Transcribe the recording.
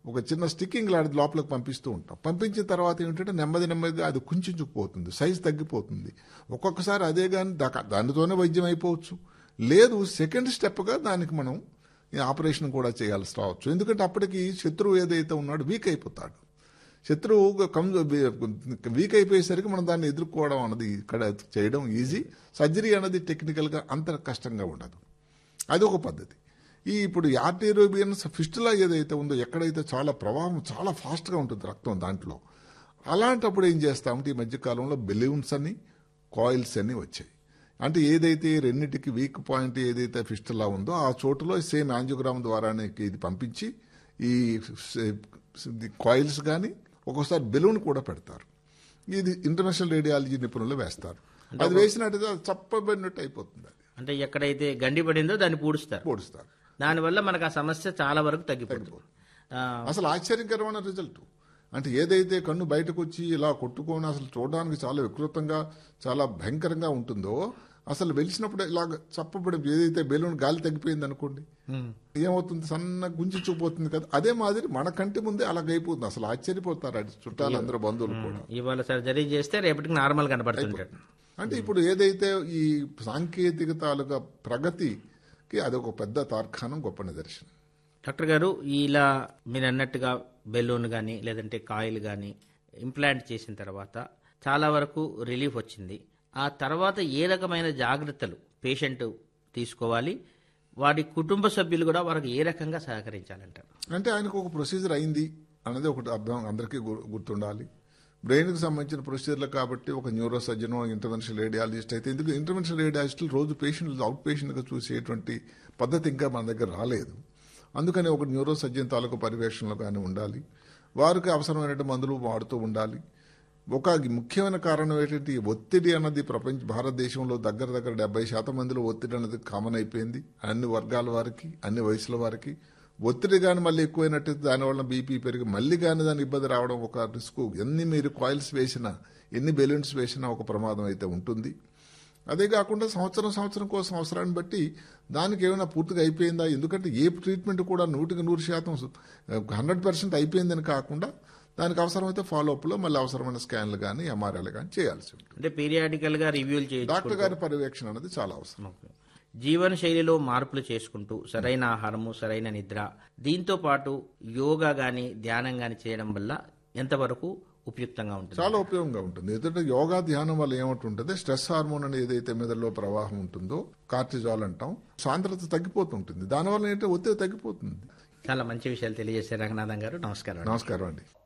ఒక చిన్న స్టిక్కింగ్ లాంటి లోపలికి పంపిస్తూ ఉంటాం పంపించిన తర్వాత ఏంటంటే నెమ్మది నెమ్మదిగా అది కుంచుకుపోతుంది సైజ్ తగ్గిపోతుంది ఒక్కొక్కసారి అదే కానీ దా- దానితోనే వైద్యం అయిపోవచ్చు లేదు సెకండ్ స్టెప్గా దానికి మనం ఈ ఆపరేషన్ కూడా చేయాల్సి రావచ్చు ఎందుకంటే అప్పటికి శత్రువు ఏదైతే ఉన్నాడో వీక్ అయిపోతాడు శత్రువు కమ్ వీక్ అయిపోయేసరికి మనం దాన్ని ఎదుర్కోవడం అన్నది ఇక్కడ చేయడం ఈజీ సర్జరీ అన్నది టెక్నికల్గా అంత కష్టంగా ఉండదు అది ఒక పద్ధతి ఈ ఇప్పుడు ఆర్టీరోబియన్స్ ఫిస్టులా ఏదైతే ఉందో ఎక్కడైతే చాలా ప్రవాహం చాలా ఫాస్ట్గా ఉంటుంది రక్తం దాంట్లో అలాంటప్పుడు ఏం చేస్తామంటే ఈ మధ్యకాలంలో బెలూన్స్ అని కాయిల్స్ అని వచ్చాయి అంటే ఏదైతే ఈ రెండింటికి వీక్ పాయింట్ ఏదైతే ఫిస్టులా ఉందో ఆ చోటులో సేమ్ యాంజియోగ్రామ్ ద్వారానే ఇది పంపించి ఈ కాయిల్స్ కానీ ఒక్కోసారి బెలూన్ కూడా పెడతారు ఇది ఇంటర్నేషనల్ రేడియాలజీ నిపుణులు వేస్తారు అది వేసినట్టుగా చప్పబడినట్టు అయిపోతుంది అది అంటే ఎక్కడైతే గండి పడిందో దాన్ని పూడుస్తారు పొడుస్తారు దానివల్ల మనకు ఆ సమస్య చాలా వరకు తగ్గిపోతుంది ఆ, అసలు ఆశ్చర్యకరమైన రిజల్ట్ అంటే ఏదైతే కన్ను బయటకు వచ్చి ఇలా కొట్టుకొని అసలు చూడడానికి చాలా వికృతంగా చాలా భయంకరంగా ఉంటుందో అసలు వెలిసినప్పుడు ఇలాగ చప్పబడి ఏదైతే బెలూన్ గాలి తగ్గిపోయింది అనుకోండి ఏమవుతుంది సన్న గుంజి చూపోతుంది కదా అదే మాదిరి మన కంటి ముందే అలాగైపోతుంది అసలు ఆశ్చర్యపోతారు అటు చుట్టాలు అందరూ బంధువులు కూడా ఇవాళ సర్జరీ చేస్తే రేపటికి నార్మల్ కనబడుతుంటాడు అంటే ఇప్పుడు ఏదైతే ఈ సాంకేతికతాలుగా ప్రగతికి అదొక పెద్ద తార్కాణం గొప్ప నిదర్శనం డాక్టర్ గారు ఇలా మీరు అన్నట్టుగా బెలూన్ కానీ లేదంటే కాయిల్ కానీ ఇంప్లాంట్ చేసిన తర్వాత చాలా వరకు రిలీఫ్ వచ్చింది ఆ తర్వాత ఏ రకమైన జాగ్రత్తలు పేషెంట్ తీసుకోవాలి వారి కుటుంబ సభ్యులు కూడా వారికి ఏ రకంగా సహకరించాలంటారు అంటే ఆయనకు ఒక ప్రొసీజర్ అయింది అన్నది ఒకటి అర్థం అందరికీ గు- గుర్తుండాలి బ్రెయిన్కి సంబంధించిన ప్రొసీజర్లు కాబట్టి ఒక న్యూరో సర్జన్ ఇంటర్వెన్షనల్ రేడియాలజిస్ట్ అయితే ఎందుకు ఇంటర్వెన్షనల్ రేడియాలజిస్టులు రోజు పేషెంట్లు అవుట్ పేషెంట్గా చూసేటువంటి పద్ధతి ఇంకా మన దగ్గర రాలేదు అందుకని ఒక న్యూరో సర్జన్ తాలూకు పర్యవేక్షణలో కానీ ఉండాలి వారికి అవసరమైనటువంటి మందులు వాడుతూ ఉండాలి ఒక ముఖ్యమైన కారణం ఏంటంటే ఈ ఒత్తిడి అన్నది ప్రపంచ భారతదేశంలో దగ్గర దగ్గర డెబ్బై శాతం మందిలో ఒత్తిడి అన్నది కామన్ అయిపోయింది అన్ని వర్గాల వారికి అన్ని వయసుల వారికి ఒత్తిడి కానీ మళ్ళీ ఎక్కువైనట్టు దానివల్ల బీపీ పెరిగి మళ్ళీ కానీ దాని ఇబ్బంది రావడం ఒక రిస్క్ ఎన్ని మీరు కాయిల్స్ వేసినా ఎన్ని బెలూన్స్ వేసినా ఒక ప్రమాదం అయితే ఉంటుంది అదే కాకుండా సంవత్సరం సంవత్సరం కోసం అవసరాన్ని బట్టి దానికి ఏమైనా పూర్తిగా అయిపోయిందా ఎందుకంటే ఏ ట్రీట్మెంట్ కూడా నూటికి నూరు శాతం హండ్రెడ్ పర్సెంట్ అయిపోయిందని కాకుండా దానికి అవసరమైతే ఫాలో అప్లో మళ్ళీ అవసరమైన స్కాన్లు కానీ ఎంఆర్ఐలు కానీ చేయాల్సి ఉంటుంది అంటే పీరియాడికల్ గా రివ్యూలు చేయొచ్చు డాక్టర్ గారి పర్యవేక్షణ అనేది చాలా అవసరం జీవన శైలిలో మార్పులు చేసుకుంటూ సరైన ఆహారము సరైన నిద్ర దీంతో పాటు యోగా గాని ధ్యానం గాని చేయడం వల్ల ఎంతవరకు ఉపయుక్తంగా ఉంటుంది చాలా ఉపయోగంగా ఉంటుంది ఎందుకంటే యోగా ధ్యానం వల్ల ఏమంటుంటుంది స్ట్రెస్ హార్మోన్ అని ఏదైతే మెదడులో ప్రవాహం ఉంటుందో కార్టిజాల్ అంటాం సాంద్రత తగ్గిపోతుంటుంది దానివల్ల ఏంటంటే ఒత్తిడి తగ్గిపోతుంది చాలా మంచి విషయాలు తెలియజేశారు రంగనాథం గారు నమస్కారం నమస్కారం అండి